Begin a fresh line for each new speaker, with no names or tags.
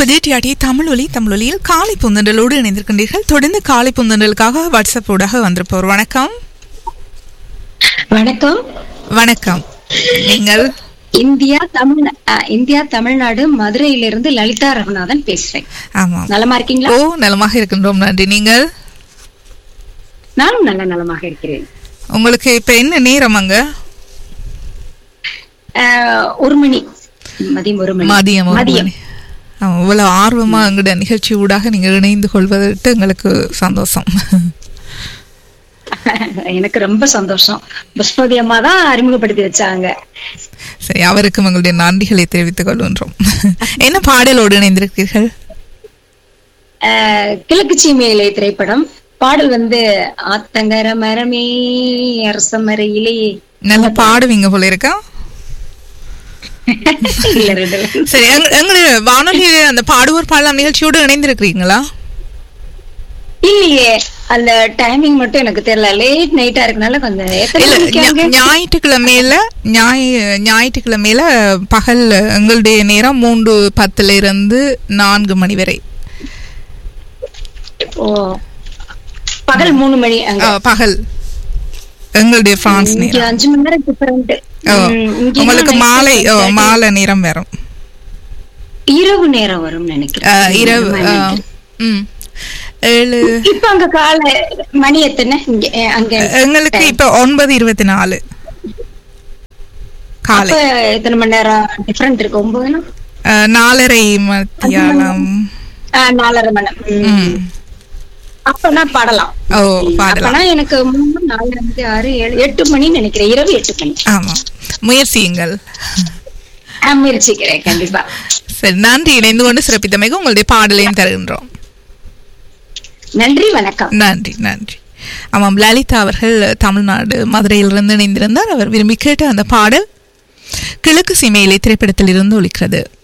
கேட்பது டிஆர்டி தமிழ் ஒலி தமிழ் ஒலியில் காலை புந்தண்டலோடு இணைந்திருக்கின்றீர்கள் தொடர்ந்து காலை புந்தண்டலுக்காக வாட்ஸ்அப் ஊடாக வந்திருப்போர் வணக்கம்
வணக்கம்
வணக்கம் நீங்கள்
இந்தியா தமிழ் அஹ், இந்தியா தமிழ்நாடு மதுரையிலிருந்து லலிதா ரகுநாதன் பேசுறேன்
ஆமாம்
நலமா இருக்கீங்களா
ஓ நலமாக இருக்கின்றோம் நன்றி நீங்கள்
நானும் நல்ல நலமாக இருக்கிறேன்
உங்களுக்கு இப்ப என்ன நேரம் அங்க
அஹ், ஒரு மணி மதியம் ஒரு மணி
மதியம் ஒரு
மதியம்
மணி ஆமா, இவ்வளவு ஆர்வமா எங்களுடைய நிகழ்ச்சி ஊடாக நீங்க இணைந்து கொள்வதற்கு எங்களுக்கு சந்தோஷம்
எனக்கு ரொம்ப சந்தோஷம் புஷ்பதி அம்மா தான் அறிமுகப்படுத்தி வச்சாங்க
சரி அவருக்கும் எங்களுடைய நன்றிகளை தெரிவித்துக் கொள்கின்றோம் என்ன பாடலோடு இணைந்திருக்கிறீர்கள்
அஹ், கிழக்கு சீமையிலே திரைப்படம் பாடல் வந்து ஆத்தங்கர மரமே அரச மரையிலே
நல்லா பாடுவீங்க போல இருக்கா
இல்ல ரெண்டு இல்ல.
சரி எங்க- எங்களுடைய வானொலியில அந்த பாடுவோர் பாடலாம் நிகழ்ச்சியோடு இணைந்திருக்கிறீங்களா
இல்லையே அந்த டைமிங் மட்டும் எனக்கு தெரியல லேட் நைட்டா இருக்கனால கொஞ்சம் எத்தனை
இல்ல
மணிக்கு
ஞா-
அங்க?
ஞாயிற்றுக்கிழமையில ஞாயி ஞாயிற்றுக்கிழமையில பகல் எங்களுடைய நேரம் மூன்று பத்துல இருந்து நான்கு மணி வரை
ஓ பகல் மூணு மணி அங்க
ஆ, பகல் எங்களுடைய பிரான்ஸ்
இங்க
நேரம்
அஞ்சு மணி நேரம் டிஃபரெண்ட்
ஓ, உங்களுக்கு மாலை ஓ, மாலை நேரம் வரும்
இரவு நேரம் வரும்னு
ஆ,
நினைக்கிறேன்
இரவு ஆ, ம் ஏழு
இப்ப அங்க காலை மணி எத்தனை இங்க அஹ், அங்க
எங்களுக்கு இப்ப ஒன்பது இருபத்தி நாலு காலை
அப்ப எத்தனை மணி நேரம் டிஃபரெண்ட் இருக்கு ஒன்பதுனா
ஆ, நாலரை மத்தியானம்
ஆஹ், நாலரை மணி நேரம். ம்.
ம்.
அப்பனா பாடலாம்
ஓ பாடலாம்
அப்பனா எனக்கு மூணு நாலு அஞ்சு ஆறு ஏழு எட்டு மணின்னு நினைக்கிறேன் இரவு எட்டு மணி
ஆமா முயற்சியுங்கள்
ஆஹ், முயற்சிக்கிறேன் கண்டிப்பா
சரி நன்றி இணைந்து கொண்டு சிறப்பித்தமைக்கு உங்களுடைய பாடலையும் தருகின்றோம்
நன்றி வணக்கம்
நன்றி நன்றி ஆமாம் லலிதா அவர்கள் தமிழ்நாடு மதுரையிலிருந்து இணைந்திருந்தார் அவர் விரும்பி கேட்ட அந்த பாடல் கிழக்கு சீமையிலே திரைப்படத்தில் இருந்து ஒலிக்கிறது